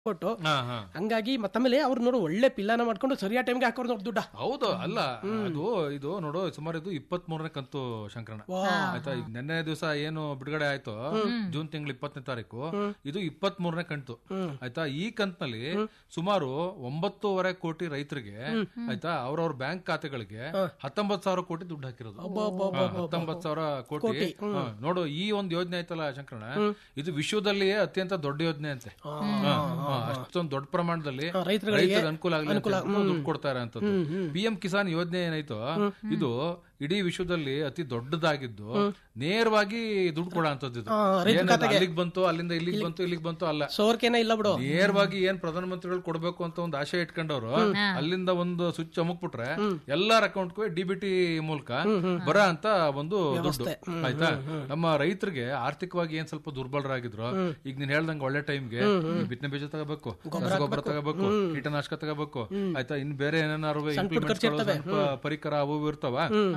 ಕೊಟ್ಟು ಹಾ ಹಾ ಹಂಗಾಗಿ ಮತ್ತಮೇಲೆ ಅವ್ರು ನೋಡು ಒಳ್ಳೆ ಪಿಲ್ಲನ ಮಾಡ್ಕೊಂಡು ಸರಿಯಾದ ಟೈಮ್ಗೆ ಹಾಕೋರು ನೋಡಿ ದುಡ್ಡ ಹೌದು ಅಲ್ಲ ಅದು ಇದು ನೋಡು ಸುಮಾರು ಇದು ಇಪ್ಪತ್ತ್ ಮೂರನೇ ಕಂತು ಶಂಕರಣ ಆಯ್ತಾ ಈಗ ನಿನ್ನೆ ದಿವಸ ಏನು ಬಿಡುಗಡೆ ಆಯ್ತು ಜೂನ್ ತಿಂಗಳು ಇಪ್ಪತ್ತನೇ ತಾರೀಕು ಇದು ಇಪ್ಪತ್ತ್ ಮೂರನೇ ಕಂತು ಆಯ್ತಾ ಈ ಕಂತ್ನಲ್ಲಿ ಸುಮಾರು ಒಂಬತ್ತೂವರೆ ಕೋಟಿ ರೈತರಿಗೆ ಆಯ್ತಾ ಅವ್ರವ್ರ ಬ್ಯಾಂಕ್ ಖಾತೆಗಳಿಗೆ ಹತ್ತೊಂಬತ್ ಸಾವಿರ ಕೋಟಿ ದುಡ್ಡು ಹಾಕಿರೋದು ಹಾ, ಹತ್ತೊಂಬತ್ ಸಾವಿರ ಕೋಟಿ ಹಾ, ನೋಡು ಈ ಒಂದು ಯೋಜನೆ ಆಯ್ತಲ್ಲ ಶಂಕರಣ ಇದು ವಿಶ್ವದಲ್ಲಿಯೇ ಅತ್ಯಂತ ದೊಡ್ಡ ಯೋಜನೆ ಅಂತೆ ಹಾ, ಹಾ, ಅಷ್ಟೊಂದು ದೊಡ್ಡ ಪ್ರಮಾಣದಲ್ಲಿ ರೈತರುಗಳಿಗೆ ರೈತರಿಗೆ ಅನುಕೂಲ ಆಗಲಿ ಅಂತ ಹೇಳ್ಬಿಟ್ಟು ದುಡ್ಡು ಕೊಡ್ತಾ ಇರೋಂಥದ್ದು ಪಿ ಎಂ ಕಿಸಾನ್ ಯೋಜನೆ ಏನಾಯ್ತು ಇದು ಇಡೀ ವಿಶ್ವದಲ್ಲಿ ಅತಿ ದೊಡ್ಡದಾಗಿದ್ದು ನೇರವಾಗಿ ದುಡ್ಡು ಕೊಡೋ ಅಂಥದ್ದು ಇದು ಏನದು ಅಲ್ಲಿಗೆ ಬಂತು ಅಲ್ಲಿಂದ ಇಲ್ಲಿಗೆ ಬಂತು ಇಲ್ಲಿಗೆ ಬಂತು ಅಲ್ಲ ಸೋರ್ಕೇನ ಇಲ್ಲ ಬಿಡು ನೇರವಾಗಿ ಏನ್ ಪ್ರಧಾನಮಂತ್ರಿಗಳು ಕೊಡ್ಬೇಕು ಅಂತ ಒಂದು ಆಶೆ ಇಟ್ಕೊಂಡವ್ರು ಅಲ್ಲಿಂದ ಒಂದು ಸ್ವಿಚ್ ಅಮುಕ್ಬಿಟ್ರೆ ಎಲ್ಲಾರ ಅಕೌಂಟ್ಗೂ ಡಿ ಬಿ ಟಿ ಮೂಲಕ ಬರ ಅಂತ ಒಂದು ದುಡ್ಡು ಆಯ್ತಾ ನಮ್ಮ ರೈತರಿಗೆ ಆರ್ಥಿಕವಾಗಿ ಏನ್ ಸ್ವಲ್ಪ ದುರ್ಬಲರಾಗಿದ್ರು ಈಗ ನೀನ್ ಹೇಳ್ದಂಗೆ ಒಳ್ಳೆ ಟೈಮ್ಗೆ ಬಿತ್ತನೆ ಬೀಜ ತಗೋಬೇಕು ರಸಗೊಬ್ಬರ ತಗೋಬೇಕು ಕೀಟನಾಶಕ ತಗೋಬೇಕು ಆಯ್ತಾ ಇನ್ ಬೇರೆ ಏನಾರು implements ಗಳು ಸ್ವಲ್ಪ ಪರಿಕರ ಅವು ಇವು ಇರ್ತಾವ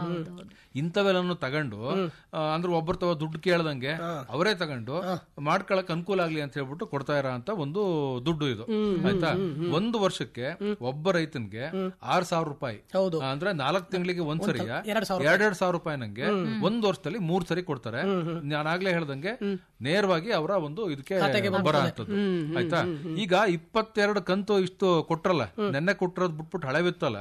ಇಂಥವೆಲ್ಲನು ತಗೊಂಡು ಆ, ಅಂದ್ರೆ ಒಬ್ಬರ ತವ ದುಡ್ಡು ಕೇಳ್ದಂಗೆ ಅವರೇ ತಗೊಂಡು ಮಾಡ್ಕೊಳಕ್ ಅನುಕೂಲ ಆಗ್ಲಿ ಅಂತ ಹೇಳ್ಬಿಟ್ಟು ಕೊಡ್ತಾ ಇರೋ ಅಂತ ಒಂದು ದುಡ್ಡು ಇದು ಆಯ್ತಾ ಒಂದು ವರ್ಷಕ್ಕೆ ಒಬ್ಬ ರೈತನ್ಗೆ ಆರ್ ಸಾವಿರ ರೂಪಾಯಿ ಹೌದು ಆ, ಅಂದ್ರೆ ನಾಲ್ಕು ತಿಂಗಳಿಗೆ ಒಂದ್ಸರಿ ಎರಡ್ ಸಾವಿರ ಎರಡೆರಡು ಸಾವಿರ ರೂಪಾಯಿ ನಂಗೆ ಒಂದ್ ವರ್ಷದಲ್ಲಿ ಮೂರ್ ಸರಿ ಕೊಡ್ತಾರೆ ನಾನು ಆಗ್ಲೇ ಹೇಳ್ದಂಗೆ ನೇರವಾಗಿ ಅವರ ಒಂದು ಇದಕ್ಕೆ ಬರ ಅಂತದ್ದು ಆಯ್ತಾ ಈಗ ಇಪ್ಪತ್ತೆರಡು ಕಂತು ಇಷ್ಟು ಕೊಟ್ರಲ್ಲ ನೆನ್ನೆ ಕೊಟ್ಟಿರೋದ್ ಬಿಟ್ಬಿಟ್ಟು ಹಳೆವಿತ್ತಲ್ಲ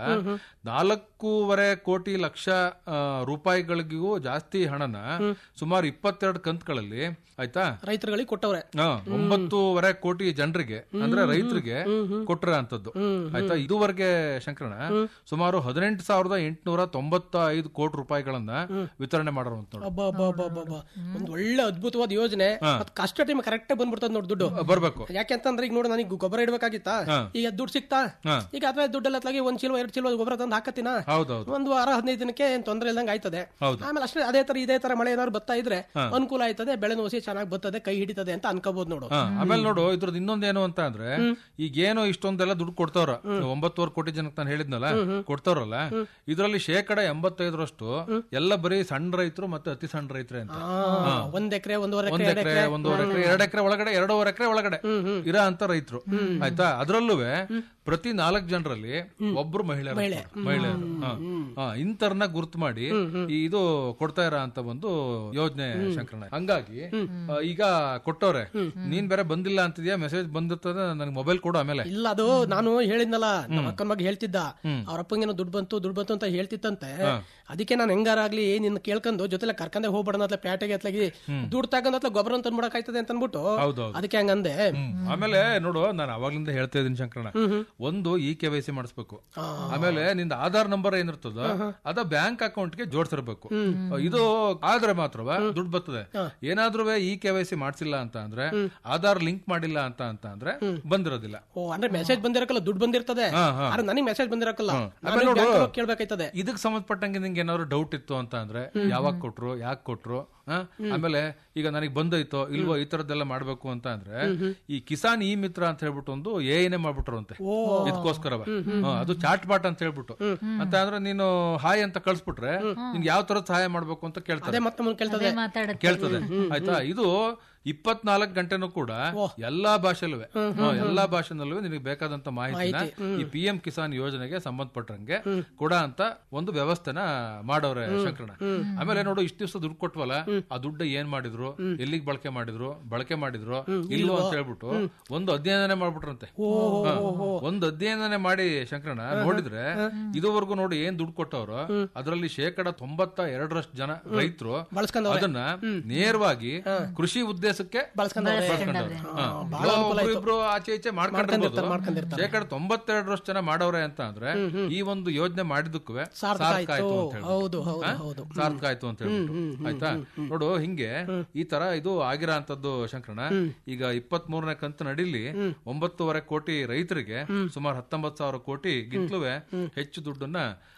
ನಾಲ್ಕೂವರೆ ಕೋಟಿ ಲಕ್ಷ ಆ, ರೂಪಾಯಿಗಳಿಗೂ ಜಾಸ್ತಿ ಹಣನ ಸುಮಾರು ಇಪ್ಪತ್ತೆರಡು ಕಂತುಗಳಲ್ಲಿ ಆಯ್ತಾ ರೈತರುಗಳಿಗೆ ಕೊಟ್ಟವ್ರೆ ಹಾ, ಒಂಬತ್ತೂವರೆ ಕೋಟಿ ಜನರಿಗೆ ಅಂದ್ರೆ ರೈತರಿಗೆ ಕೊಟ್ರ ಅಂತದ್ದು ಆಯ್ತಾ ಇದುವರೆಗೆ ಶಂಕರಣ ಸುಮಾರು ಹದಿನೆಂಟು ಸಾವಿರದ ಎಂಟುನೂರ ತೊಂಬತ್ತ ಐದು ಕೋಟಿ ರೂಪಾಯಿಗಳನ್ನ ವಿತರಣೆ ಮಾಡಿರುವಂತ ಅಬ್ಬಾ ಅಬ್ಬಾ ಅಬ್ಬಾ ಅಬ್ಬಾ ಅಬ್ಬಾ. ಒಂದ್ ಒಳ್ಳೆ ಅದ್ಭುತವಾದ ಯೋಜನೆ ಅದ್ ಕಷ್ಟ ಟೈಮ್ ಕರೆಕ್ಟ್ ಬಂದ್ಬಿಡ್ತದ ನೋಡಿ ದುಡ್ಡು ಬರ್ಬೇಕು ಯಾಕೆಂತಂದ್ರೆ ಈಗ ನೋಡು ನನಗೆ ಗೊಬ್ಬರ ಇಡ್ಬೇಕಾಗಿತ್ತಾ ಈಗ ದುಡ್ಡು ಸಿಕ್ತಾ ಹಾ. ಈಗ ಅದ್ರ ದುಡ್ಡೆಲ್ಲ ಅತ್ಲಾಗಿ ಒಂದ್ ಚೀಲ ಎರಡ್ ಚೀಲ ಗೊಬ್ಬರ ತಂದು ಹಾಕತ್ತಿನ ಹೌದೌದು ಒಂದು ವಾರ ಹದಿನೈದು ದಿನಕ್ಕೆ ಏನ್ ತೊಂದರೆ ಇಲ್ದಂಗೆ ಆಯ್ತದೆ ಹೌದು. ಆಮೇಲೆ ಅಷ್ಟೇ ಅದೇ ತರ ಇದೇ ತರ ಮಳೆ ಏನಾದ್ರು ಬರ್ತಾ ಇದ್ರೆ ಅನುಕೂಲ ಆಯ್ತದೆ ಬೆಳೆ ನೋಸಿ ಚೆನ್ನಾಗಿ ಬರ್ತದೆ ಕೈ ಹಿಡಿತದೆ ಅಂತ ಅನ್ಕೋಬಹುದು ನೋಡು ಹಾ, ಆಮೇಲೆ ನೋಡು ಇದ್ರದ್ದು ಇನ್ನೊಂದೇನು ಅಂತ ಅಂದ್ರೆ ಈಗೇನು ಇಷ್ಟೊಂದೆಲ್ಲ ದುಡ್ಡು ಕೊಡ್ತಾವ್ರ ಒಂಬತ್ತುವರೆ ಕೋಟಿ ಜನಕ್ಕೆ ನಾನು ಹೇಳಿದ್ನಲ್ಲ ಕೊಡ್ತಾವ್ರಲ್ಲ ಇದರಲ್ಲಿ ಶೇಕಡ ಎಂಬತ್ತೈದರಷ್ಟು ಎಲ್ಲ ಬರೀ ಸಣ್ಣ ರೈತರು ಮತ್ತೆ ಅತಿ ಸಣ್ಣ ರೈತರೇ ಅಂತ ಆ, ಒಂದ್ ಎಕರೆ ಒಂದೂವರೆ ಒಂದ್ ಎಕರೆ ಎಕರೆ ಒಂದೂವರೆ ಎಕರೆ ಎರಡು ಎಕರೆ ಒಳಗಡೆ ಎರಡೂವರೆ ಎಕರೆ ಒಳಗಡೆ ಇರೋ ಅಂತ ರೈತರು ಆಯ್ತಾ ಅದ್ರಲ್ಲೂ ಪ್ರತಿ ನಾಲ್ಕು ಜನರಲ್ಲಿ ಒಬ್ರು ಮಹಿಳೆಯರು ಇರ್ತಾರೆ. ಮಹಿಳೆಯರು ಹಾ. ಹಾ, ಇಂಥರ್ನ ಗುರ್ತು ಮಾಡಿ ಈ ಇದು ಕೊಡ್ತಾ ಇರೋ ಅಂತ ಒಂದು ಯೋಜನೆ ಶಂಕರಣ್ಣ ಹಂಗಾಗಿ ಆ, ಈಗ ಕೊಟ್ಟವ್ರೆ ನೀನ್ ಬೇರೆ ಬಂದಿಲ್ಲ ಅಂತಿದ್ಯಾ ಮೆಸೇಜ್ ಬಂದಿರ್ತದೆ ನನಗೆ ಮೊಬೈಲ್ ಕೊಡು ಆಮೇಲೆ ಇಲ್ಲ ಅದು ನಾನು ಹೇಳಿದ್ನಲ್ಲ ನಮ್ಮ ಅಕ್ಕನ ಮಗ ಹೇಳ್ತಿದ್ದ ಅವ್ರ ಅಪ್ಪಂಗೇನೋ ದುಡ್ಡು ಬಂತು ದುಡ್ಡು ಬಂತು ಅಂತ ಹೇಳ್ತಿತ್ತಂತೆ ಅದಕ್ಕೆ ನಾನು ಹೆಂಗಾರಾಗ್ಲಿ ನಿನ್ನ ಕೇಳ್ಕೊಂಡು ಜೊತೆಲೆ ಕರ್ಕೊಂಡೆ ಹೋಗ್ಬೇಡ ಅತ್ಲ ಪ್ಯಾಟೆಗೆ ಅತ್ಲಾಗಿ ದುಡ್ಡು ತಗೊಂಡ್ ಅತ್ಲ ಗೊಬ್ಬರ ತಂದ್ಬಿಡಕಾಯ್ತದೆ ಅಂತ ಅನ್ಬಿಟ್ಟು ಹೌದೌದು ಅದಕ್ಕೆ ಹಂಗಂದೆ ಹ್ಮ್. ಆಮೇಲೆ ನೋಡು ನಾನು ಅವಾಗ್ಲಿಂದ ಹೇಳ್ತಾ ಇದ್ದೀನಿ ಶಂಕರಣ್ಣ ಒಂದು ಇ ಕೆ ವೈ ಸಿ ಮಾಡಿಸ್ಬೇಕು ಆಮೇಲೆ ನಿಂದ ಆಧಾರ್ ನಂಬರ್ ಏನಿರ್ತದ ಅದ ಬ್ಯಾಂಕ್ ಅಕೌಂಟ್ ಗೆ ಜೋಡಿಸಿರ್ಬೇಕು ಇದು ಆದ್ರೆ ಮಾತ್ರವ ದುಡ್ಡು ಬರ್ತದೆ ಏನಾದ್ರೂ ಇ ಕೆ ವೈ ಸಿ ಮಾಡ್ಸಿಲ್ಲ ಅಂತ ಅಂದ್ರೆ ಆಧಾರ್ ಲಿಂಕ್ ಮಾಡಿಲ್ಲ ಅಂತ ಅಂತ ಅಂದ್ರೆ ಬಂದಿರೋದಿಲ್ಲ ಓ ಅಂದ್ರೆ ಮೆಸೇಜ್ ಬಂದಿರಕಲ್ಲ ದುಡ್ಡು ಬಂದಿರ್ತದೆ ಹಾ, ಹಾ. ಆದ್ರೆ ನನಗೆ ಮೆಸೇಜ್ ಬಂದಿರಕಲ್ಲ ಆಮೇಲೆ ನೋಡು, ಕೇಳ್ಬೇಕಾಯ್ತದೆ ಇದಕ್ ಸಂಬಂಧಪಟ್ಟಂಗೆ ನಿಂಗೆ ಏನಾದ್ರು ಡೌಟ್ ಇತ್ತು ಅಂತ ಅಂದ್ರೆ ಯಾವಾಗ ಕೊಟ್ರು ಯಾಕೆ ಕೊಟ್ರು ಆ? ಆಮೇಲೆ ಈಗ ನನಗೆ ಬಂದೈತೋ ಇಲ್ವೋ ಈ ತರದ್ದೆಲ್ಲ ಮಾಡ್ಬೇಕು ಅಂತ ಅಂದ್ರೆ ಈ ಕಿಸಾನ್ ಇ ಮಿತ್ರ ಅಂತ ಹೇಳ್ಬಿಟ್ಟು ಒಂದು ಏನೇ ಮಾಡ್ಬಿಟ್ರು ಅಂತೆ ಇದಕ್ಕೋಸ್ಕರವ ಹಾ, ಅದು ಚಾಟ್ ಬಾಟ್ ಅಂತ ಹೇಳ್ಬಿಟ್ಟು ಅಂತ ಅಂದ್ರೆ ನೀನು ಹಾಯ್ ಅಂತ ಕಳ್ಸ್ಬಿಟ್ರೆ ನಿನ್ಗೆ ಯಾವ ತರದ್ ಸಹಾಯ ಮಾಡ್ಬೇಕು ಅಂತ ಕೇಳ್ತಾರೆ ಅದೇ ಮತ್ತೆ ಮುಂದೆ ಕೇಳ್ತದೆ ಮಾತಾಡುತ್ತೆ ಕೇಳ್ತದೆ ಆಯ್ತಾ ಇದು ಇಪ್ಪತ್ನಾಲ್ಕು ಗಂಟೆನೂ ಕೂಡ ಎಲ್ಲಾ ಭಾಷೆಲೂ ಎಲ್ಲಾ ಭಾಷೆನಲ್ಲೂ ನಿನಗೆ ಬೇಕಾದಂತ ಮಾಹಿತಿನ ಈ ಪಿ ಎಂ ಕಿಸಾನ್ ಯೋಜನೆಗೆ ಸಂಬಂಧಪಟ್ಟಂಗೆ ಕೊಡ ಅಂತ ಒಂದು ವ್ಯವಸ್ಥೆನ ಮಾಡವ್ರೆ ಶಂಕರಣ ಆಮೇಲೆ ನೋಡು ಇಷ್ಟ ದಿವಸ ದುಡ್ಡು ಕೊಟ್ವಲ್ಲ ಆ ದುಡ್ಡು ಏನ್ ಮಾಡಿದ್ರು ಎಲ್ಲಿಗೆ ಬಳಕೆ ಮಾಡಿದ್ರು ಬಳಕೆ ಮಾಡಿದ್ರು ಇಲ್ವೋ ಅಂತ ಹೇಳ್ಬಿಟ್ಟು ಒಂದು ಅಧ್ಯಯನ ಮಾಡ್ಬಿಟ್ರಂತೆ ಹಾ. ಒಂದು ಅಧ್ಯಯನ ಮಾಡಿ ಶಂಕರಣ ನೋಡಿದ್ರೆ ಇದುವರೆಗೂ ನೋಡಿ ಏನ್ ದುಡ್ಡು ಕೊಟ್ಟವ್ರು ಅದರಲ್ಲಿ ಶೇಕಡ ತೊಂಬತ್ತ ಎರಡರಷ್ಟು ಜನ ರೈತರು ಬಳಸ್ಕೊಂಡವ್ರೆ. ಅದನ್ನ ನೇರವಾಗಿ ಕೃಷಿ ಉದ್ದೇಶಕ್ಕೆ ಬಳಸ್ಕೊಂಡವ್ರೆ. ಬಳಸ್ಕೊಂಡವ್ರೆ. ಹಾ. ಒಬ್ರು ಇಬ್ರು ಆಚೆ ಈಚೆ ಮಾಡ್ಕೊಂಡಿರ್ಬೋದು ಮಾಡ್ಕೊಂಡಿರ್ತಾರೆ. ಶೇಕಡ ತೊಂಬತ್ತೆರಡರಷ್ಟು ಜನ ಮಾಡವ್ರೆ ಅಂತ ಅಂದ್ರೆ ಈ ಒಂದು ಯೋಜನೆ ಮಾಡಿದ್ದಕ್ಕೂ ಸಾರ್ಥಕ ಸಾರ್ಥಕ ಆಯ್ತು. ಆಯ್ತು ಅಂತ ಹೇಳ್ಬಿಟ್ಟು. ಹೌದು, ಹೌದು, ಹಾ? ಹೌದು. ಸಾರ್ಥಕ ಆಯ್ತು ಅಂತ ಹೇಳ್ಬಿಟ್ಟು ಆಯ್ತಾ ನೋಡು ಹಿಂಗೆ ಈ ತರ ಇದು ಆಗಿರೋ ಅಂತದ್ದು ಶಂಕರಣ ಈಗ ಇಪ್ಪತ್ತ್ ಮೂರನೇ ಕಂತು ನಡಿಲಿ ಒಂಬತ್ತುವರೆ ಕೋಟಿ ರೈತರಿಗೆ ಸುಮಾರು ಹತ್ತೊಂಬತ್ತು ಸಾವಿರ ಕೋಟಿ ಗಿಂತಲೂ ಹೆಚ್ಚು ದುಡ್ಡನ್ನ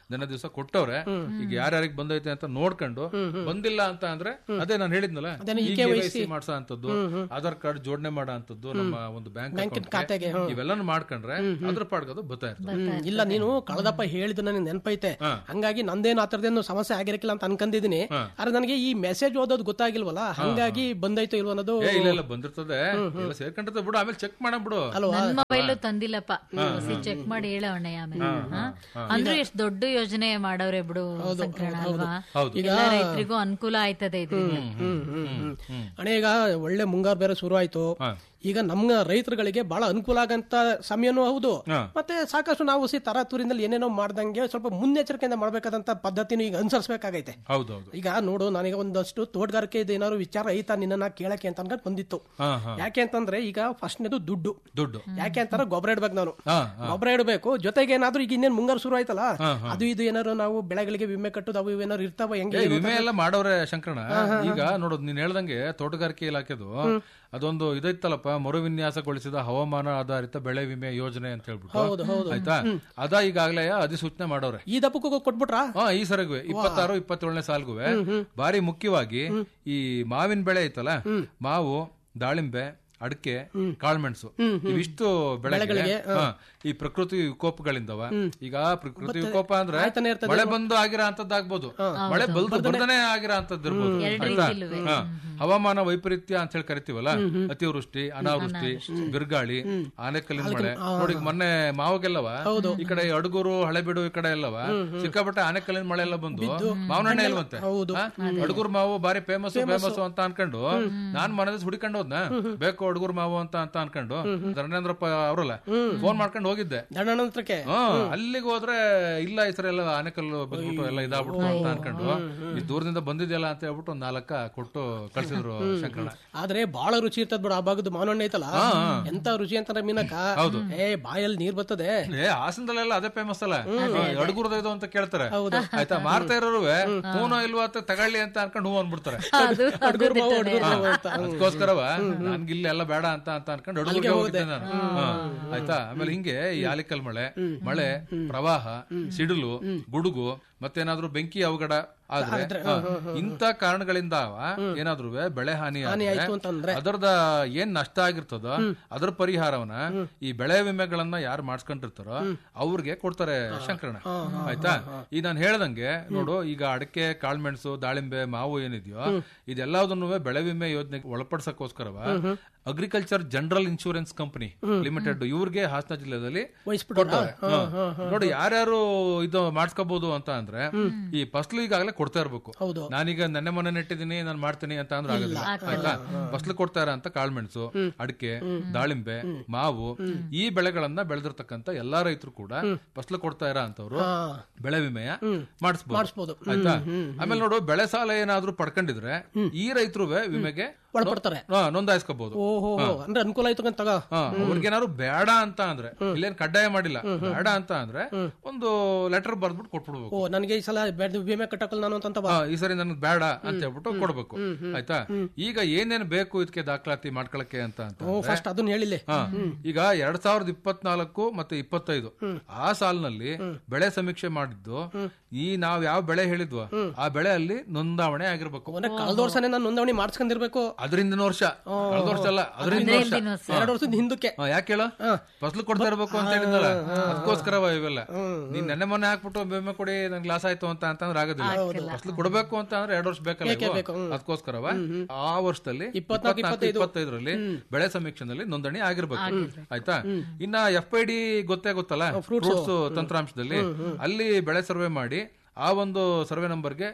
ದಿನ ದಿವಸ ಕೊಟ್ಟವ್ರೆ ಈಗ ಯಾರ್ಯಾರಿಗೆ ಬಂದೈತೆ ಅಂತ ನೋಡ್ಕೊಂಡು ಬಂದಿಲ್ಲ ಅಂತ ಅಂದ್ರೆ ಅದೇ ನಾನು ಹೇಳಿದ್ನಲ್ಲ ಈ KYC ಮಾಡ್ಸೋ ಅಂತದ್ದು ಆಧಾರ್ ಕಾರ್ಡ್ ಜೋಡಣೆ ಮಾಡೋ ಅಂತದ್ದು ನಮ್ಮ ಒಂದು ಬ್ಯಾಂಕ್ ಖಾತೆಗೆ, ಇವೆಲ್ಲನೂ ಮಾಡ್ಕೊಂಡ್ರೆ ಅದ್ರ ಪಾಡ್ಗದು ಬರ್ತಾ ಇರ್ತದೆ ಹ್ಮ್. ಇಲ್ಲ ನೀನು ಕಳೆದಪ್ಪ ಹೇಳಿದ ನನಗೆ ನೆನಪೈತೆ ಹಂಗಾಗಿ ನಂದೇನು ಆ ಥರದ್ದೇನು ಸಮಸ್ಯೆ ಆಗಿರಕ್ಕಿಲ್ಲ ಅಂತ ಅನ್ಕೊಂಡಿದೀನಿ ಆದ್ರೆ ನನಗೆ ಈ ಮೆಸೇಜ್ ಓದೋದು ಗೊತ್ತಾಗಿಲ್ವಲ್ಲ ಹಂಗಾಗಿ ಬಂದೈತೋ ಇಲ್ವೋ ಅನ್ನೋದು ಏ ಇಲ್ಲ ಇಲ್ಲ ಬಂದಿರ್ತದೆ ಎಲ್ಲ ಸೇರ್ಕೊಂಡಿರ್ತದೆ ಬಿಡು ಆಮೇಲೆ ಚೆಕ್ ಮಾಡಬಿಡು ನನ್ ಮೊಬೈಲು ತಂದಿಲ್ಲಪ್ಪ ಚೆಕ್ ಮಾಡಿ ಹೇಳವಣ್ಣ ಆಮೇಲೆ ಹಾ? ಅಂದ್ರೂ ಎಷ್ಟ್ ದೊಡ್ಡ ಯೋಜನೆ ಮಾಡವ್ರೆ ಬಿಡು ಸಂಕರಣ ಅಲ್ವಾ ಎಲ್ಲ ರೈತರಿಗೂ ಅನುಕೂಲ ಆಯ್ತದೆ ಇದ್ರಿಂದ ಹ್ಮ್ ಹ್ಮ್ ಹ್ಮ್ ಅಣ್ಣ ಈಗ ಒಳ್ಳೆ ಮುಂಗಾರು ಬೇರೆ ಶುರು ಆಯ್ತು ಈಗ ನಮ್ಮ ರೈತರುಗಳಿಗೆ ಬಹಳ ಅನುಕೂಲ ಆಗಂತ ಸಮಯನೂ ಹೌದು ಮತ್ತೆ ಸಾಕಷ್ಟು ನಾವು ಸಿ ತರಾತುರಿನಲ್ಲಿ ಏನೇನೋ ಮಾಡ್ದಂಗೆ ಸ್ವಲ್ಪ ಮುನ್ನೆಚ್ಚರಿಕೆಯಿಂದ ಮಾಡ್ಬೇಕಾದಂತ ಪದ್ಧತಿನೂ ಈಗ ಅನುಸರಿಸಬೇಕಾಗೈತೆ ಹೌದೌದು ಈಗ ನೋಡು ನನಗೆ ಒಂದಷ್ಟು ತೋಟಗಾರಿಕೆ ಏನಾದ್ರು ವಿಚಾರ ಐತಾ ನಿನ್ನ ಕೇಳಕ್ಕೆ ಅಂತ ಅನ್ಕೊಂಡು ಬಂದಿತ್ತು ಹಾ ಹಾ ಯಾಕೆ ಅಂತಂದ್ರೆ ಈಗ ಫಸ್ಟ್ನೇದು ದುಡ್ಡು ದುಡ್ಡು ಯಾಕೆ ಅಂತಾರೆ ಗೊಬ್ಬರ ಇಡ್ಬೇಕು ನಾನು ಹಾ ಗೊಬ್ಬರ ಇಡಬೇಕು ಜೊತೆಗೆ ಏನಾದ್ರು ಈಗ ಇನ್ನೇನು ಮುಂಗಾರು ಶುರು ಆಯ್ತಲ್ಲ ಅದು ಇದು ಏನಾದ್ರು ನಾವು ಬೆಳೆಗಳಿಗೆ ವಿಮೆ ಕಟ್ಟೋದು ಅವು ಇವೇನಾದ್ರು ಇರ್ತಾವ ಹೆಂಗೆ ಏ, ವಿಮೆ ಎಲ್ಲ ಮಾಡವ್ರೆ ಶಂಕರಣ ಈಗ ನೋಡೋದು ನೀನ್ ಹೇಳ್ದಂಗೆ ತೋಟಗಾರಿಕೆ ಇಲಾಖೆದು ಅದೊಂದು ಇದೈತಲ್ಲಪ್ಪ ಮರುವಿನ್ಯಾಸಗೊಳಿಸಿದ ಹವಾಮಾನ ಆಧಾರಿತ ಬೆಳೆ ವಿಮೆ ಯೋಜನೆ ಅಂತ ಹೇಳ್ಬಿಟ್ಟು ಆಯ್ತಾ ಅದ ಈಗಾಗಲೇ ಅಧಿಸೂಚನೆ ಮಾಡವ್ರೆ ಈ ದಪ್ಪಕ್ಕೂ ಕೊಟ್ಬಿಟ್ರಾ ಹಾ ಈ ಸರಿಗುವೆ ಇಪ್ಪತ್ತಾರು ಇಪ್ಪತ್ತೇಳನೇ ಸಾಲ್ಗುವೆ ಬಾರಿ ಮುಖ್ಯವಾಗಿ ಈ ಮಾವಿನ ಬೆಳೆ ಐತಲ್ಲ ಮಾವು ದಾಳಿಂಬೆ ಅಡಿಕೆ ಕಾಳ್ಮೆಣಸು ಇವಿಷ್ಟು ಬೆಳೆಗಳಿಗೆ ಹಾ, ಈ ಪ್ರಕೃತಿ ವಿಕೋಪಗಳಿಂದವ ಈಗ ಪ್ರಕೃತಿ ವಿಕೋಪ ಅಂದ್ರೆ ಆಯ್ತಾನೆ ಇರ್ತದೆ. ಮಳೆ ಬಂದು ಆಗಿರೋ ಅಂತದ್ದಾಗ್ಬೋದು ಮಳೆ ಬಲ್ದು ಬರ್ದನೆ ಆಗಿರೋ ಅಂತದ್ದು ಇರ್ಬೋದು ಆಯ್ತಾ ಹಾ. ಹವಾಮಾನ ವೈಪರೀತ್ಯ ಅಂತ ಹೇಳಿ ಕರಿತೀವಲ್ಲ ಅತಿವೃಷ್ಟಿ ಅನಾವೃಷ್ಟಿ ಬಿರುಗಾಳಿ ಆನೆಕಲ್ಲಿನ ಮಳೆ ನೋಡಿ ಈಗ ಮೊನ್ನೆ ಮಾವಗೆಲ್ಲವ ಈ ಕಡೆ ಅಡಗೂರು ಹಳೆಬೀಡು ಈ ಕಡೆ ಎಲ್ಲವ ಸಿಕ್ಕಾಪಟ್ಟೆ ಆನೆಕಲ್ಲಿನ ಮಳೆ ಎಲ್ಲ ಬಂದು ಮಾವನಣ್ಣೆ ಇಲ್ವಂತೆ ಹಾ? ಅಡಗೂರ್ ಮಾವು ಬಾರಿ ಫೇಮಸ್ ಫೇಮಸ್ ಅಂತ ಅನ್ಕೊಂಡು ನಾನ್ ಮನದ ಹುಡಿಕೊಂಡು ಹೋದ್ನ ಬೇಕು ಅಡಗೂರ್ ಮಾವು ಅಂತ ಅಂತ ಅನ್ಕೊಂಡು ಧರ್ಮೇಂದ್ರಪ್ಪ ಅವರಲ್ಲ ಫೋನ್ ಮಾಡ್ಕೊಂಡು ಹೋಗಿದ್ದೆ ದಂಡಾನಂತರಕ್ಕೆ ಹ್ಮ್ ಅಲ್ಲಿಗೆ ಹೋದ್ರೆ ಇಲ್ಲ ಈ ಸರಿ ಎಲ್ಲ ಆನೆಕಲ್ಲು ಬಂದ್ಬಿಟ್ಟು ಎಲ್ಲ ಇದಾಗ್ಬಿಟ್ಟು ಅಂತ ಅನ್ಕೊಂಡು ಈ ದೂರದಿಂದ ಬಂದಿದೆಯಲ್ಲ ಅಂತ ಹೇಳ್ಬಿಟ್ಟು ಒಂದ್ ನಾಲ್ಕ ಕೊಟ್ಟು ಕಳ್ಸಿದ್ರು ಶಂಕರಣ್ಣ ಆದ್ರೆ ಬಹಳ ರುಚಿ ಇರ್ತದ ಬಿಡ ಆ ಭಾಗದ ಮಾವನಣ್ಣ ಐತಲ್ಲ ಎಂತ ರುಚಿ ಅಂತಾರ ಮೀನಕ್ಕ ಏ ಬಾಯಲ್ಲಿ ನೀರ್ ಬರ್ತದೆ ಏ ಹಾಸನದಲ್ಲೆಲ್ಲ ಅದೇ ಫೇಮಸ್ ಅಲ್ಲ ಅಡಗುರದ ಇದು ಅಂತ ಕೇಳ್ತಾರೆ ಆಯ್ತಾ ಮಾರ್ತಾ ಇರೋರುವೆ ಹೂನೋ ಇಲ್ವಾ ಅಂತ ತಗೊಳ್ಳಿ ಅಂತ ಅನ್ಕೊಂಡು ಹೂ ಅಂದ್ಬಿಡ್ತಾರೆ ಅದು ಅದು ದಿಟ್ಟನೆ. ಅದಕ್ಕೋಸ್ಕರವ ನನ್ಗೆ ಇಲ್ಲಿ ಎಲ್ಲ ಬೇಡ ಅಂತ ಅಂತ ಅನ್ಕೊಂಡು ಅಡುಗೆ ಹೋಗಿದ್ದೆ ನಾನು ಹಾ. ಆಯ್ತಾ ಆಮೇಲೆ ಹಿಂಗೆ ಈ ಆಲಿಕಲ್ ಮಳೆ ಮಳೆ ಪ್ರವಾಹ ಸಿಡಿಲು ಗುಡುಗು ಮತ್ತೇನಾದ್ರೂ ಬೆಂಕಿ ಅವಘಡ ಆದ್ರೆ ಹಾ, ಇಂಥ ಕಾರಣಗಳಿಂದ ಏನಾದ್ರೂ ಬೆಳೆ ಹಾನಿ ಆದ್ರೆ ಆಯ್ತು ಅಂತಂದ್ರೆ ಅದರದ ಏನ್ ನಷ್ಟ ಆಗಿರ್ತದೋ ಅದ್ರ ಪರಿಹಾರವನ್ನ ಈ ಬೆಳೆ ವಿಮೆಗಳನ್ನ ಯಾರು ಮಾಡಿಸ್ಕೊಂಡಿರ್ತಾರೋ ಅವ್ರಿಗೆ ಕೊಡ್ತಾರೆ ಶಂಕರಣ ಆಯ್ತಾ ಈಗ ನಾನು ಹೇಳ್ದಂಗೆ ನೋಡು ಈಗ ಅಡಕೆ ಕಾಳ್ಮೆಣಸು ದಾಳಿಂಬೆ ಮಾವು ಏನಿದೆಯೋ ಇದೆಲ್ಲದನ್ನು ಬೆಳೆ ವಿಮೆ ಯೋಜನೆಗೆ ಒಳಪಡಿಸಕ್ಕೋಸ್ಕರವ Agriculture General Insurance Company Limited ಇವ್ರಿಗೆ ಹಾಸನ ಜಿಲ್ಲೆದಲ್ಲಿ ಕೊಟ್ಟವ್ರೆ ಹಾ. ನೋಡಿ ಯಾರ್ಯಾರು ಇದು ಮಾಡಿಸ್ಕೋಬಹುದು ಅಂತ ಅಂದ್ರೆ ಈ ಫಸ್ಲು ಈಗಾಗಲೇ ಕೊಡ್ತಾ ಇರ್ಬೇಕು ಹೌದು. ನಾನೀಗ ನೆನ್ನೆ ಮೊನ್ನೆ ನೆಟ್ಟಿದ್ದೀನಿ ನಾನು ಮಾಡ್ತೀನಿ ಅಂತ ಅಂದ್ರೆ ಆಗೋದಿಲ್ಲ ಆಯ್ತಾ ಫಸ್ಲು ಕೊಡ್ತಾರ ಅಂತ ಕಾಳ್ಮೆಣಸು ಅಡಿಕೆ ದಾಳಿಂಬೆ ಮಾವು ಈ ಬೆಳೆಗಳನ್ನ ಬೆಳೆದಿರ್ತಕ್ಕಂತ ಎಲ್ಲಾ ರೈತರು ಕೂಡ ಫಸ್ಲು ಕೊಡ್ತಾ ಇರ ಅಂತವ್ರು ಹಾ ಬೆಳೆ ವಿಮೆಯ ಮಾಡಿಸ್ಬೋದು ಮಾಡಿಸ್ಬೋದು ಆಯ್ತಾ ಆಮೇಲೆ ನೋಡು ಬೆಳೆ ಸಾಲ ಏನಾದ್ರೂ ಪಡ್ಕೊಂಡಿದ್ರೆ ಈ ರೈತರು ವಿಮೆಗೆ ಒಳಪಡ್ತಾರೆ ಹಾ, ನೋಂದಾಯಿಸ್ಕೋಬಹುದು ಓಹೋ ಅಂದ್ರೆ ಅನುಕೂಲ ಆಯ್ತು ಅಂತ ತಗ ಹಾ, ಅವ್ರಿಗೇನಾದ್ರು ಬೇಡ ಅಂತ ಅಂದ್ರೆ ಇಲ್ಲೇನ್ ಕಡ್ಡಾಯ ಮಾಡಿಲ್ಲ ಬೇಡ ಅಂತ ಅಂದ್ರೆ ಒಂದು ಲೆಟರ್ ಬರ್ದ್ಬಿಟ್ಟು ಕೊಟ್ಬಿಡ್ಬೇಕು ಓ ನನಗೆ ಈ ಸಲ ಬ್ಯಾಡ್ ವಿಮೆ ಕಟ್ಟಕಲ್ ನಾನು ಅಂತ ಬಾ ಹಾ, ಈ ಸರಿ ನನ್ಗೆ ಬೇಡ ಅಂತ ಹೇಳ್ಬಿಟ್ಟು ಕೊಡ್ಬೇಕು ಆಯ್ತಾ ಈಗ ಏನೇನ್ ಬೇಕು ಇದಕ್ಕೆ ದಾಖಲಾತಿ ಮಾಡ್ಕೊಳಕ್ಕೆ ಅಂತ ಅಂತ ಓ ಫಸ್ಟ್ ಅದನ್ನ ಹೇಳಿಲ್ಲ ಹಾ, ಈಗ ಎರಡ್ ಸಾವಿರದ ಇಪ್ಪತ್ನಾಲ್ಕು ಮತ್ತೆ ಇಪ್ಪತ್ತೈದು ಆ ಸಾಲಿನಲ್ಲಿ ಬೆಳೆ ಸಮೀಕ್ಷೆ ಮಾಡಿದ್ದು ಈ ನಾವ್ ಯಾವ ಬೆಳೆ ಹೇಳಿದ್ವು ಆ ಬೆಳೆ ಅಲ್ಲಿ ನೋಂದಾವಣೆ ಆಗಿರ್ಬೇಕು ಅಂದ್ರೆ ಕಳೆದ ವರ್ಷನೇ ನಾನು ನೋಂದಣಿ ಮಾಡಿಸ್ಕೊಂಡಿರ್ಬೇಕು ಅದರಿಂದ ವರ್ಷ ಕಳೆದ ವರ್ಷ ಅಲ್ಲ ಅದರಿಂದ ವರ್ಷ ಹಿಂದಿನ ವರ್ಷ. ಎರಡು ವರ್ಷದ ಹಿಂದಕ್ಕೆ ಹಾ, ಯಾಕೆ ಹೇಳ ಫಸಲು ಕೊಡ್ತಾ ಇರ್ಬೇಕು ಅಂತ ಹೇಳಿದ್ನಲ್ಲ ಅದಕ್ಕೋಸ್ಕರವ ಇವೆಲ್ಲ ನೀನ್ ನೆನ್ನೆ ಮೊನ್ನೆ ಹಾಕ್ಬಿಟ್ಟು ಬೆಮ್ಮೆ ಕೊಡಿ ನನ್ಗೆ ಲಾಸ್ ಆಯ್ತು ಅಂತ ಅಂತಂದ್ರೆ ಆಗೋದಿಲ್ಲ ಫಸಲು ಕೊಡ್ಬೇಕು ಅಂತ ಅಂದ್ರೆ ಎರಡು ವರ್ಷ ಬೇಕಲ್ಲ ಇವು? ಅದಕ್ಕೋಸ್ಕರ ಆ ವರ್ಷದಲ್ಲಿ ಇಪ್ಪತ್ನಾಲ್ಕು, ಇಪ್ಪತ್ನಾಲ್ಕು ಇಪ್ಪತ್ತೈದರಲ್ಲಿ ಬೆಳೆ ಸಮೀಕ್ಷೆನಲ್ಲಿ ನೋಂದಣಿ ಆಗಿರ್ಬೇಕು ಆಯ್ತಾ ಇನ್ನ ಎಫ್ ಐ ಡಿ ಗೊತ್ತೇ ಗೊತ್ತಲ್ಲ ಫ್ರೂಟ್ಸ್ ತಂತ್ರಾಂಶದಲ್ಲಿ ಅಲ್ಲಿ ಬೆಳೆ ಸರ್ವೆ ಮಾಡಿ ಆ ಒಂದು ಸರ್ವೆ ನಂಬರ್ಗೆ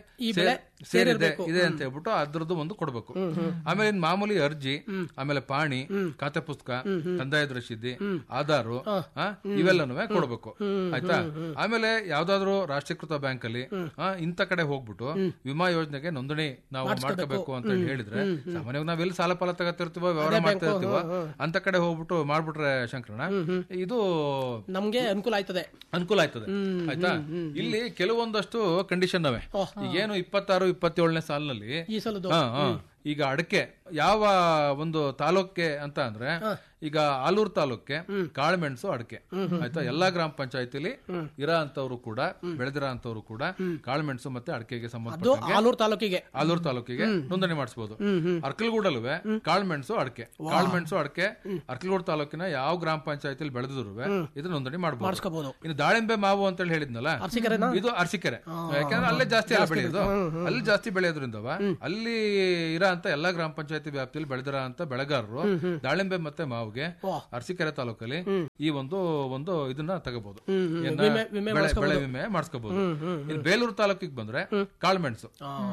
ಸೇರಿದೆ ಇದೆ ಅಂತ ಹೇಳ್ಬಿಟ್ಟು ಅದ್ರದ್ದು ಒಂದು ಕೊಡ್ಬೇಕು ಆಮೇಲೆ ಇನ್ ಮಾಮೂಲಿ ಅರ್ಜಿ ಆಮೇಲೆ ಪಾಣಿ ಖಾತೆ ಪುಸ್ತಕ ಕಂದಾಯದ ರಶೀದಿ ಆಧಾರು ಆ, ಇವೆಲ್ಲನೂ ಕೊಡ್ಬೇಕು ಆಯ್ತಾ ಆಮೇಲೆ ಯಾವ್ದಾದ್ರು ರಾಷ್ಟ್ರೀಕೃತ ಬ್ಯಾಂಕ್ ಅಲ್ಲಿ ಆ, ಇಂಥ ಕಡೆ ಹೋಗ್ಬಿಟ್ಟು ವಿಮಾ ಯೋಜನೆಗೆ ನೋಂದಣಿ ನಾವು ಮಾಡ್ಕೋಬೇಕು ಅಂತ ಹೇಳಿ ಹೇಳಿದ್ರೆ ಸಾಮಾನ್ಯವಾಗಿ ನಾವ್ ಎಲ್ಲಿ ಸಾಲ ಫಲ ತಗೋತಿರ್ತೀವೋ ವ್ಯವಹಾರ ಮಾಡ್ತಾ ಇರ್ತೀವೋ ಅಂತ ಕಡೆ ಹೋಗ್ಬಿಟ್ಟು ಮಾಡ್ಬಿಟ್ರೆ ಶಂಕರಣ ಇದು ನಮ್ಗೆ ಅನುಕೂಲ ಆಯ್ತದೆ ಅನುಕೂಲ ಆಯ್ತದೆ ಆಯ್ತಾ ಇಲ್ಲಿ ಕೆಲವೊಂದಷ್ಟು ಕಂಡೀಷನ್ ಅವೆ ಈಗೇನು ಇಪ್ಪತ್ತಾರು ಇಪ್ಪತ್ತೇಳನೇ ಸಾಲಿನಲ್ಲಿ ಈ ಸಲದ್ದು ಹಾ, ಹಾ. ಈಗ ಅಡಕೆ ಯಾವ ಒಂದು ತಾಲೂಕೆ ಅಂತ ಅಂದ್ರೆ ಈಗ ಆಲೂರು ತಾಲೂಕೆ ಕಾಳುಮೆಣಸು ಅಡಕೆ ಆಯ್ತಾ ಎಲ್ಲಾ ಗ್ರಾಮ ಪಂಚಾಯತಿಲಿ ಇರೋ ಅಂತವ್ರು ಕೂಡ ಬೆಳೆದಿರೋ ಅಂತವ್ರು ಕೂಡ ಕಾಳುಮೆಣಸು ಮತ್ತೆ ಅಡಕೆಗೆ ಅದು ಸಂಬಂಧಪಟ್ಟ ಆಲೂರು ತಾಲೂಕಿಗೆ ಆಲೂರು ತಾಲೂಕಿಗೆ ನೋಂದಣಿ ಮಾಡಿಸಬಹುದು ಅರ್ಕಲ್ಗೂಡಲ್ವೇ ಕಾಳುಮೆಣಸು ಅಡಕೆ ಕಾಳುಮೆಣಸು ಅಡಕೆ ಅರ್ಕಲ್ಗೂಡು ತಾಲೂಕಿನ ಯಾವ ಗ್ರಾಮ ಪಂಚಾಯತಿಲಿ ಬೆಳೆದಿದ್ರು ಇದು ನೋಂದಣಿ ಮಾಡಬಹುದು ಮಾಡಿಸ್ಕೋಬಹುದು ಇನ್ನು ದಾಳಿಂಬೆ ಮಾವು ಅಂತ ಹೇಳಿ ಹೇಳಿದ್ನಲ್ಲ ಅರಸಿಕೆರೆನಾ ಇದು ಅರಸಿಕೆರೆ ಯಾಕಂದ್ರೆ ಅಲ್ಲೇ ಜಾಸ್ತಿ ಅಲ್ಲ ಬೆಳೆಯೋದು ಅಲ್ಲಿ ಜಾಸ್ತಿ ಬೆಳೆಯೋದ್ರಿಂದವ ಅಲ್ಲಿ ಇರೋ ಅಂತ ಎಲ್ಲಾ ಗ್ರಾಮ ಪಂಚಾಯತಿ ವ್ಯಾಪ್ತಿಯಲ್ಲಿ ಬೆಳೆದಿರೋ ಅಂತ ಬೆಳೆಗಾರರು ದಾಳಿಂಬೆ ಮತ್ತೆ ಮಾವಿಗೆ ಅರಸೀಕೆರೆ ತಾಲೂಕಲ್ಲಿ ಈ ಒಂದು ಒಂದು ಇದನ್ನ ತಗೋಬಹುದು ಏನ್ನ? ಬೆಳೆ ಬೆಳೆ ವಿಮೆ ಮಾಡಿಸ್ಕೋಬಹುದು ಇನ್ನು ಬೇಲೂರು ತಾಲೂಕಿಗೆ ಬಂದ್ರೆ ಕಾಳುಮೆಣಸು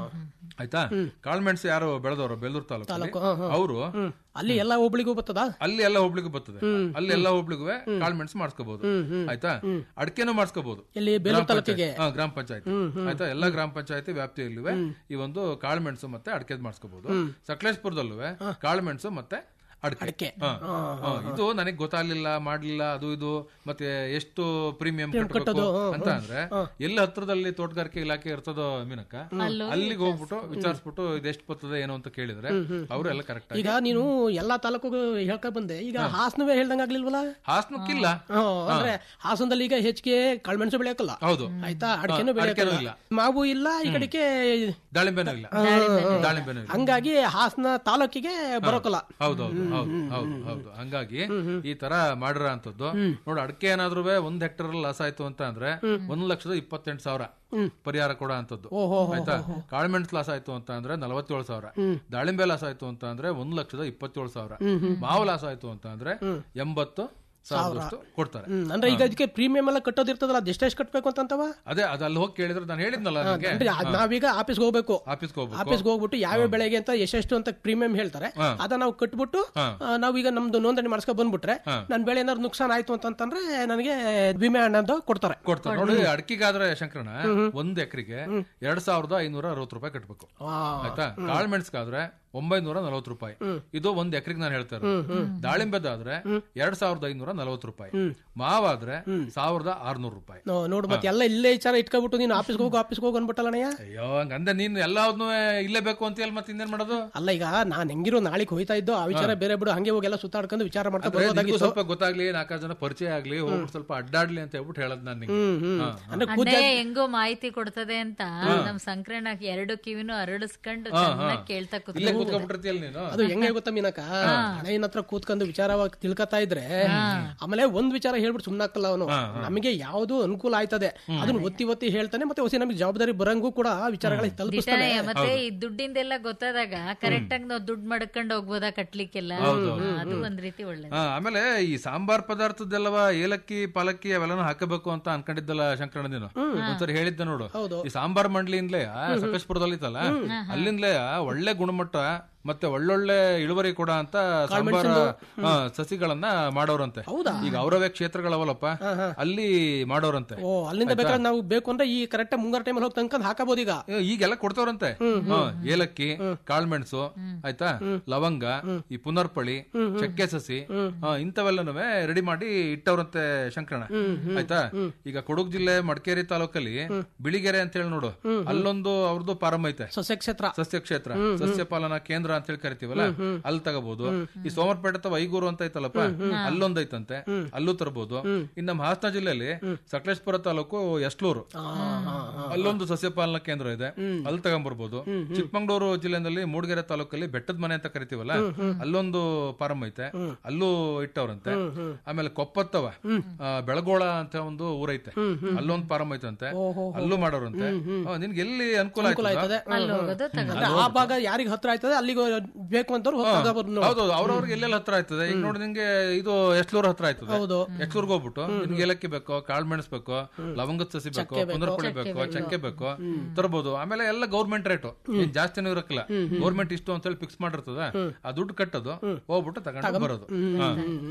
ಆಯ್ತಾ ಕಾಳುಮೆಣಸು ಯಾರು ಬೆಳೆದವರು ಬೇಲೂರು ತಾಲೂಕಲ್ಲಿ ಅವರು ಅಲ್ಲಿ ಎಲ್ಲ ಹೋಬಳಿಗೂ ಬರ್ತದ ಅಲ್ಲಿ ಎಲ್ಲ ಹೋಬ್ಳಿಗೂ ಬರ್ತದೆ ಅಲ್ಲಿ ಎಲ್ಲ ಹೋಬ್ಳಿಗೂ ಕಾಳುಮೆಣಸು ಮಾಡಿಸ್ಕೋಬಹುದು ಆಯ್ತಾ ಅಡಕೆನೂ ಮಾಡಿಸ್ಕೋಬಹುದು ಇಲ್ಲಿ ಬೇಲೂರು ತಾಲೂಕಿಗೆ ಹಾ, ಗ್ರಾಮ ಪಂಚಾಯತಿ ಆಯ್ತಾ ಎಲ್ಲಾ ಗ್ರಾಮ ಪಂಚಾಯತಿ ವ್ಯಾಪ್ತಿಯಲ್ಲೂ ಈ ಒಂದು ಕಾಳುಮೆಣಸು ಮತ್ತೆ ಅಡಕೆ ಮಾಡಿಸ್ಕೋಬಹುದು ಸಕಲೇಶ್ಪುರದಲ್ಲೂ ಕಾಳುಮೆಣಸು ಮತ್ತೆ ಅಡಕೆ ಅಡಕೆ ಹಾ. ಹಾ, ಇದು ನನಗೆ ಗೊತ್ತಾಗ್ಲಿಲ್ಲ ಮಾಡ್ಲಿಲ್ಲ ಅದು ಇದು ಮತ್ತೆ ಎಷ್ಟು ಪ್ರೀಮಿಯಂ ಕಟ್ಟಬೇಕು ಅಂತ ಅಂದ್ರೆ ಎಲ್ಲಿ ಹತ್ರದಲ್ಲಿ ತೋಟಗಾರಿಕೆ ಇಲಾಖೆ ಇರ್ತದೋ ಮೀನಕ್ಕ ಅಲ್ಲಿಗೆ ಹೋಗ್ಬಿಟ್ಟು ವಿಚಾರಿಸ್ಬಿಟ್ಟು ಇದೆಷ್ಟು ಬರ್ತದೆ ಏನು ಅಂತ ಕೇಳಿದ್ರೆ ಅವರು ಎಲ್ಲ ಕರೆಕ್ಟ್ ಆಗಿ ಈಗ ನೀನು ಎಲ್ಲಾ ತಾಲೂಕು ಹೇಳ್ಕೊಂಡ್ ಬಂದೆ ಈಗ ಹಾಸನವೇ ಹೇಳ್ದಂಗ ಆಗ್ಲಿಲ್ವಲ್ಲ ಹಾಸನಕ್ಕಿಲ್ಲ ಹ್ಮ್, ಅಂದ್ರೆ ಹಾಸನದಲ್ಲಿ ಈಗ ಹೆಚ್ಚಿಗೆ ಕಾಳುಮೆಣಸು ಬೆಳೆಯಕಲ್ಲ ಹೌದು ಆಯ್ತಾ ಅಡಿಕೆನೂ ಬೆಳೆಯಕಲ್ಲ ಇಲ್ಲ. ಮಾವು ಇಲ್ಲ ಈ ಕಡೆಗೆ ದಾಳಿಂಬೆನೂ ಇಲ್ಲ ದಾಳಿಂಬೆನೂ ಇಲ್ಲ ಹಂಗಾಗಿ ಹಾಸನ ತಾಲೂಕಿಗೆ ಬರೋಕಲ್ಲ ಹೌದೌದು ಹೌದು ಹೌದು ಹೌದು ಹಂಗಾಗಿ ಈ ತರ ಮಾಡಿರೋ ಅಂತದ್ದು ನೋಡಿ ಅಡಕೆ ಏನಾದ್ರು ಒಂದ್ ಹೆಕ್ಟರ್ ಲಾಸ್ ಆಯ್ತು ಅಂತ ಅಂದ್ರೆ ಒಂದ್ ಲಕ್ಷದ ಇಪ್ಪತ್ತೆಂಟು ಸಾವಿರ ಪರಿಹಾರ ಕೊಡೋ ಅಂತದ್ದು ಆಯ್ತಾ ಕಾಳುಮೆಣಸು ಲಾಸ್ ಆಯ್ತು ಅಂತ ಅಂದ್ರೆ ನಲವತ್ತೇಳು ಸಾವಿರ ದಾಳಿಂಬೆ ಲಾಸ್ ಆಯ್ತು ಅಂತ ಅಂದ್ರೆ ಒಂದ್ ಲಕ್ಷದ ಇಪ್ಪತ್ತೇಳು ಸಾವಿರ ಮಾವು ಲಾಸ್ ಆಯ್ತು ಅಂತ ಅಂದ್ರೆ ಎಂಬತ್ತು ಸಾವಿರದಷ್ಟು ಕೊಡ್ತಾರೆ ಹ್ಮ್, ಅಂದ್ರೆ ಈಗ ಅದಕ್ಕೆ ಪ್ರೀಮಿಯಂ ಎಲ್ಲ ಕಟ್ಟೋದಿರ್ತದಲ್ಲ ಅದೆಷ್ಟೆಷ್ಟು ಕಟ್ಬೇಕು ಅಂತಂತವ ಅದೇ ಅದು ಅಲ್ಲಿ ಹೋಗಿ ಕೇಳಿದ್ರೆ ನಾನು ಹೇಳಿದ್ನಲ್ಲ ನನಗೆ ಅಂದ್ರೆ ಅದ್ ನಾವೀಗ ಆಫೀಸ್ಗೆ ಹೋಗ್ಬೇಕು ಆಫೀಸ್ಗೆ ಹೋಗ್ಬೇಕು ಆಫೀಸ್ಗೆ ಹೋಗ್ಬಿಟ್ಟು ಯಾವ ಬೆಳೆಗೆ ಅಂತ ಎಷ್ಟೆಷ್ಟು ಅಂತ ಪ್ರೀಮಿಯಂ ಹೇಳ್ತಾರೆ ಅದನ್ನ ನಾವು ಕಟ್ಬಿಟ್ಟು ಆ, ನಾವೀಗ ನಮ್ದು ನೋಂದಣಿ ಮಾಡಿಸ್ಕೊಂಡ್ ಬಂದ್ಬಿಟ್ರೆ ನನ್ ಬೆಳೆ ಏನಾದ್ರು ನುಕ್ಸಾನ್ ಆಯ್ತು ಅಂತಂದ್ರೆ ನನಗೆ ವಿಮೆ ಹಣ್ಣದ್ದು ಕೊಡ್ತಾರೆ ಕೊಡ್ತಾರೆ ನೋಡಿ ಅಡಕೆಗಾದ್ರೆ ಶಂಕರಣ ಒಂದ್ ಎಕರೆಗೆ ಎರಡ್ ಸಾವಿರದ ಐನೂರ ಅರವತ್ತು ರೂಪಾಯಿ ಕಟ್ಬೇಕು ಆ, ಆಯ್ತಾ ಕಾಳುಮೆಣಸ್ಗಾದ್ರೆ ಒಂಬೈನೂರ ನಲವತ್ತು ರೂಪಾಯಿ ಇದು ಒಂದ್ ಎಕರೆಗೆ ನಾನು ಹೇಳ್ತಾ ಇರೋದು ದಾಳಿಂಬೆದಾದ್ರೆ ಎರಡ್ ಸಾವಿರದ ಐನೂರ ನಲವತ್ತು ರೂಪಾಯಿ ಮಾವಾದ್ರೆ ಸಾವಿರದ ಆರ್ನೂರು ರೂಪಾಯಿ ನೋ- ನೋಡು ಮತ್ತೆ ಎಲ್ಲ ಇಲ್ಲೇ ವಿಚಾರ ಇಟ್ಕೊಬಿಟ್ಟು ನೀನು ಆಫೀಸ್ಗೆ ಹೋಗು ಆಫೀಸ್ಗೆ ಹೋಗು ಅನ್ಬಿಟ್ಟಲ್ಲಣ್ಣಯ್ಯ ಅಯ್ಯೋ ಹಂಗಂದ್ರೆ ನೀನ್ ಎಲ್ಲಾವ್ನು ಇಲ್ಲೇ ಬೇಕು ಅಂತ ಹೇಳಿ ಮತ್ತೆ ಇನ್ನೇನ್ ಮಾಡೋದು ಅಲ್ಲ ಈಗ ನಾನ್ ಹೆಂಗಿರೋ ನಾಳೆಗೆ ಹೋಯ್ತಾ ಇದ್ದೋ ಆ ವಿಚಾರ ಬೇರೆ ಬಿಡು ಹಂಗೆ ಹೋಗಿ ಎಲ್ಲ ಸುತ್ತಾಡ್ಕೊಂಡು ವಿಚಾರ ಮಾಡ್ಕೊಂಡು ಅಂದ್ರೆ ನಿನ್ಗೂ ಬರ್ಬೋದಾಗಿತ್ತು ಸ್ವಲ್ಪ ಗೊತ್ತಾಗ್ಲಿ ನಾಲ್ಕಾರು ಜನ ಪರಿಚಯ ಆಗ್ಲಿ ಹೋಗ್ಬಿಟ್ಟು ಸ್ವಲ್ಪ ಅಡ್ಡಾಡ್ಲಿ ಅಂತ ಹೇಳ್ಬಿಟ್ಟು ಹೇಳದ್ ನಾನು ನಿಂಗೆ ಹಾ. ಅಂದ್ರೆ ಅಣ್ಣಯ್ಯ ಹೆಂಗೋ ಮಾಹಿತಿ ಕೊಡ್ತದೆ ಅಂತ ನಮ್ ಸಂಕ್ರಣ ಎರಡು ಕಿವಿನೂ ಹರಡಿಸ್ಕೊಂಡು ಚೆನ್ನಾಗಿ ಕೇಳ್ತಾ ಇಲ್ಲೇ ಕೂತ್ಕೊಂಡು ಕೂತ್ಕೊಂಡ್ಬಿಟ್ಟಿರ್ತೀಯಲ್ಲ ನೀನು ಅದು ಹೆಂಗೆ ಗೊತ್ತಾ ಮೀನಕ ಹಣೆಯನ್ನ ಹತ್ರ ಕೂತ್ಕೊಂಡು ವಿಚಾರವಾಗಿ ತಿಳ್ಕೊತಾ ಇದ್ರೆ ಆಮೇಲೆ ಒಂದ್ ವಿಚಾರ ಹೇಳ್ಬಿಟ್ಟು ಸುಮ್ನಾಕಲ್ಲ ಅವನು ನಮಗೆ ಯಾವ್ದು ಅನುಕೂಲ ಆಯ್ತದೆ ಅದನ್ನ ಒತ್ತಿ ಒತ್ತಿ ಹೇಳ್ತಾನೆ ಮತ್ತೆ ಹೊಸ ನಮಗೆ ಜವಾಬ್ದಾರಿ ಬರಂಗೂ ಕೂಡ ವಿಚಾರಗಳ ತಲುಪಿಸ್ತಾನೆ ದಿಟನೆ ಮತ್ತೆ ಈ ದುಡ್ಡಿಂದೆಲ್ಲ ಗೊತ್ತಾದಾಗ ಕರೆಕ್ಟ್ ಆಗಿ ನಾವು ದುಡ್ಡು ಮಡ್ಕೊಂಡು ಹೋಗ್ಬೋದಾ ಕಟ್ಲಿಕ್ಕೆಲ್ಲ ಹಾ, ಅದು ಒಂದ್ ರೀತಿ ಒಳ್ಳೇದು ಹಾ, ಆಮೇಲೆ ಈ ಸಾಂಬಾರ್ ಪದಾರ್ಥದ್ದೆಲ್ಲವ ಏಲಕ್ಕಿ ಪಾಲಕ್ಕಿ ಅವೆಲ್ಲನೂ ಹಾಕಬೇಕು ಅಂತ ಅನ್ಕೊಂಡಿದ್ದಲ್ಲ ಶಂಕರಣ ನೀನು ಒಂದ್ಸರಿ ಹೇಳಿದ್ದೆ ನೋಡು ಈ ಸಾಂಬಾರ್ ಮಂಡ್ಲಿಯಿಂದಲೇ ಸಕಲೇಶ್ಪುರದಲ್ಲಿ ಇತ್ತಲ್ಲ ಅಲ್ಲಿಂದಲೇ ಒಳ್ಳೆ ಗುಣಮಟ್ಟ ಮತ್ತೆ ಒಳ್ಳೊಳ್ಳೆ ಇಳುವರಿ ಕೊಡ ಅಂತ ಸಾಂಬಾರ ಹಾ, ಸಸಿಗಳನ್ನ ಮಾಡೋರಂತೆ ಈಗ ಅವರವೇ ಕ್ಷೇತ್ರಗಳವಲ್ಲಪ್ಪ ಅಲ್ಲಿ ಮಾಡೋರಂತೆ ಓ ಅಲ್ಲಿಂದ ಬೇಕಾದ್ರೆ ನಾವು ಬೇಕು ಅಂದ್ರೆ ಈ ಕರೆಕ್ಟ್ ಮುಂಗಾರು ಟೈಮಲ್ಲಿ ಹೋಗಿ ತನ್ಕೊಂಡ್ ಹಾಕಬಹುದು ಈಗ ಏ, ಈಗೆಲ್ಲ ಕೊಡ್ತಾವ್ರಂತೆ ಹಾ, ಏಲಕ್ಕಿ ಕಾಳ್ಮೆಣಸು ಆಯ್ತಾ ಲವಂಗ ಈ ಪುನರ್ಪಳಿ ಚಕ್ಕೆ ಸಸಿ ಹಾ, ಇಂಥವೆಲ್ಲನೂ ರೆಡಿ ಮಾಡಿ ಇಟ್ಟವ್ರಂತೆ ಶಂಕರಣ ಆಯ್ತಾ ಈಗ ಕೊಡಗು ಜಿಲ್ಲೆ ಮಡಿಕೇರಿ ತಾಲೂಕಲ್ಲಿ ಬಿಳಿಗೆರೆ ಅಂತ ಹೇಳಿ ನೋಡು ಅಲ್ಲೊಂದು ಅವ್ರದ್ದು ಪಾರಂ ಐತೆ ಸಸ್ಯ ಕ್ಷೇತ್ರ ಸಸ್ಯ ಕ್ಷೇತ್ರ ಸಸ್ಯ ಪಾಲನಾ ಕೇಂದ್ರ ಅಂತ ಹೇಳಿ ಕರಿತೀವಲ್ಲ ಅಲ್ಲಿ ತಗೋಬಹುದು ಈ ಸೋಮರ್ಪೇಟೆ ಅಥವಾ ಐಗೂರು ಅಂತ ಐತಲ್ಲಪ್ಪ ಅಲ್ಲೊಂದ್ ಐತಂತೆ ಅಲ್ಲೂ ತರಬಹುದು ಇನ್ ನಮ್ಮ ಹಾಸನ ಜಿಲ್ಲೆಯಲ್ಲಿ ಸಕಲೇಶ್ಪುರ ತಾಲೂಕು ಎಸ್ಲೂರು ಅಲ್ಲೊಂದು ಸಸ್ಯ ಪಾಲನಾ ಕೇಂದ್ರ ಇದೆ ಅಲ್ಲಿ ತಗೊಂಡ್ಬರ್ಬೋದು ಚಿಕ್ಕಮಂಗ್ಳೂರು ಜಿಲ್ಲೆನಲ್ಲಿ ಮೂಡಿಗೆರೆ ತಾಲೂಕಲ್ಲಿ ಬೆಟ್ಟದ ಮನೆ ಅಂತ ಕರಿತೀವಲ್ಲ ಅಲ್ಲೊಂದು ಫಾರಂ ಐತೆ ಅಲ್ಲೂ ಇಟ್ಟವ್ರಂತೆ ಆಮೇಲೆ ಕೊಪ್ಪತ್ತವ ಆ, ಬೆಳಗೋಳ ಅಂತ ಒಂದು ಊರೈತೆ ಅಲ್ಲೊಂದು ಫಾರಂ ಐತಂತೆ ಅಲ್ಲೂ ಮಾಡೋರಂತೆ ಆ, ನಿನ್ಗೆ ಎಲ್ಲಿ ಅನುಕೂಲ ಆಯ್ತದ ಅಲ್ಲಿ ಹೋಗೋದು ತಗೋ ಅಂದ್ರೆ ಆ ಭಾಗ ಯಾರಿಗೆ ಹತ್ರ ಆಯ್ತದೆ ಅಲ್ಲಿಗೆ ಬೇಕು ಅಂತವ್ರು ಹೋಗ್ ತಗೋಬೋದು ನೋಡಿ. ಹೌದು ಅವ್ರವ್ರಿಗೆ ಎಲ್ಲೆಲ್ಲ ಹತ್ರ ಆಯ್ತದೆ ಈಗ ನೋಡಿ ನಿಂಗೆ ಇದು ಎಸ್ಲೂರ್ ಹತ್ರ ಆಯ್ತದೆ ಹೌದು ಎಕ್ಸೂರ್ಗೆ ಹೋಗ್ಬಿಟ್ಟು ನಿಮ್ಗೆ ಏಲಕ್ಕಿ ಬೇಕೋ ಕಾಳು ಮೆಣಸು ಬೇಕೋ ಲವಂಗದ ಸಸಿ ಬೇಕೋ ಪುನರ್ಪುಳಿ ಬೇಕೋ ಚಕ್ಕೆ ಬೇಕೋ ತರಬಹುದು ಆಮೇಲೆ ಎಲ್ಲ ಗೌರ್ಮೆಂಟ್ ರೇಟು ಏನ್ ಜಾಸ್ತಿನೂ ಇರಕ್ಕಿಲ್ಲ ಗೌರ್ಮೆಂಟ್ ಇಷ್ಟು ಅಂತ ಹೇಳಿ ಫಿಕ್ಸ್ ಮಾಡಿರ್ತದ ಆ ದುಡ್ಡು ಕಟ್ಟೋದು ಹೋಗ್ಬಿಟ್ಟು ತಗೊಂಡು ಬರೋದು ಹಾ, ಹಾ.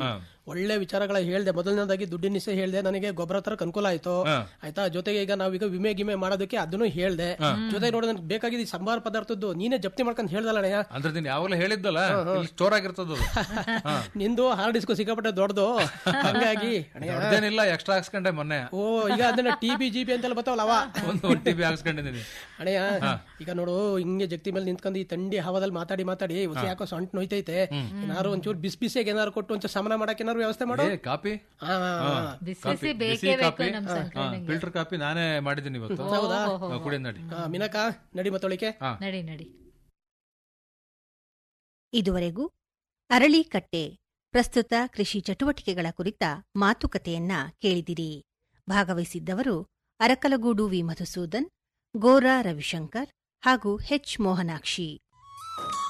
ಒಳ್ಳೆ ವಿಚಾರಗಳ ಹೇಳ್ದೆ ಮೊದಲನೇದಾಗಿ ದುಡ್ಡಿನ ವಿಷಯ ಹೇಳ್ದೆ ನನಗೆ ಗೊಬ್ಬರ ತರಕ್ ಅನುಕೂಲ ಆಯ್ತು ಆಯ್ತಾ ಜೊತೆಗೆ ಈಗ ನಾವೀಗ ವಿಮೆ ಗಿಮೆ ಮಾಡೋದಕ್ಕೆ ಅದನ್ನು ಹೇಳ್ದೆ ಜೊತೆಗೆ ನೋಡಿ ನನಗೆ ಬೇಕಾಗಿದ್ದು ಈ ಸಂಬಾರ ಪದಾರ್ಥದ್ದು ನೀನೇ ಜಪ್ತಿ ಮಾಡ್ಕೊಂಡು ಹೇಳ್ದಲ್ಲ ಅಣ್ಣಯ್ಯ ಅಂದ್ರೆ ನೀನ್ ಯಾವಾಗಲೂ ಹೇಳಿದ್ದಲ್ಲ ಇಲ್ಲಿ ಸ್ಟೋರ್ ಆಗಿರ್ತದ ನಿಂದು ಹಾರ್ಡ್ ಡಿಸ್ಕ್ ಸಿಕ್ಕಾಪಟ್ಟೆ ದೊಡ್ಡದು ಹಂಗಾಗಿ ಅಣ್ಣಯ್ಯ ದೊಡ್ಡದೇನಿಲ್ಲ ಎಕ್ಸ್ಟ್ರಾ ಹಾಕ್ಸ್ಕೊಂಡೆ ಮೊನ್ನೆ ಓ ಈಗ ಅದನ್ನ ಟಿ ಬಿ ಜಿ ಬಿ ಅಂತೆಲ್ಲ ಬರ್ತಾವಲ್ಲ ಅವ ಒಂದು ಒನ್ ಟಿ ಬಿ ಹಾಕ್ಸ್ಕೊಂಡಿದ್ದೀನಿ ಅಣ್ಣಯ್ಯ ಈಗ ನೋಡು ಹಿಂಗೆ ಜಗ್ತಿ ಮೇಲೆ ನಿಂತ್ಕೊಂಡು ಈ ಥಂಡಿ ಹವಾದಲ್ಲಿ ಮಾತಾಡಿ ಮಾತಾಡಿ ಹೊಸ ಯಾಕೋ ಸೊಂಟ ನೋಯ್ತೈತೆ ಏನಾರು ಒಂಚೂರು ಬಿಸಿ ಬಿಸಿಯಾಗಿ ಏನಾರು ಕೊಟ್ಟು ಒಂಚೂರು ಸಮನ ಮಾಡಕ್ಕೆ ಏನಾರು ವ್ಯವಸ್ಥೆ ಮಾಡು ಏ ಕಾಪಿ ಹಾ, ಹಾ, ಹಾ. ಬಿಸಿ ಕಾಪಿ ಬಿಸಿ ಬಿಸಿ ಬೇಕೇ ಬೇಕು ಕಾಪಿ ನಮ್ ಸಂಕ್ರಾಂತಿಗೆ ಫಿಲ್ಟರ್ ಕಾಪಿ ನಾನೇ ಮಾಡಿದ್ದೀನಿ ಇವತ್ತು ಹೌದಾ ಹಾ, ಕುಡಿ ನಡಿ ಹಾ, ಮೀನಕ್ಕ ನಡಿ ಮತ್ತೊಳಿಕೆ ನಡಿ ನಡಿ ಇದುವರೆಗೂ ಅರಳಿಕಟ್ಟೆ ಪ್ರಸ್ತುತ ಕೃಷಿ ಚಟುವಟಿಕೆಗಳ ಕುರಿತ ಮಾತುಕತೆಯನ್ನ ಕೇಳಿದಿರಿ ಭಾಗವಹಿಸಿದ್ದವರು ಅರಕಲಗೂಡು ವಿ ಮಧುಸೂದನ್ ಗೋರಾ ರವಿಶಂಕರ್ ಹಾಗೂ ಹೆಚ್ ಮೋಹನಾಕ್ಷಿ